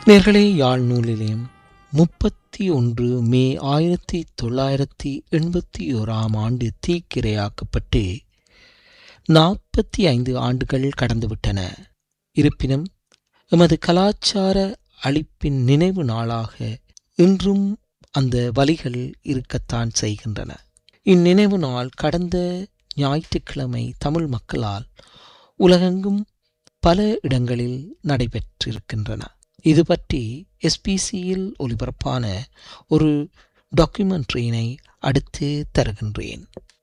நேர்களே யாழ் நூலிலேயும் முப்பத்தி ஒன்று மே ஆயிரத்தி தொள்ளாயிரத்தி எண்பத்தி ஓராம் ஆண்டு தீக்கிரையாக்கப்பட்டு நாற்பத்தி ஐந்து ஆண்டுகள் கடந்துவிட்டன இருப்பினும் எமது கலாச்சார அழிப்பின் நினைவு நாளாக இன்றும் அந்த வலிகள் இருக்கத்தான் செய்கின்றன இந்நினைவு நாள் கடந்த ஞாயிற்றுக்கிழமை தமிழ் மக்களால் உலகெங்கும் பல இடங்களில் நடைபெற்றிருக்கின்றன இது பற்றி எஸ்பிசியில் ஒளிபரப்பான ஒரு டாக்குமெண்ட்ரியினை அடுத்து தருகின்றேன்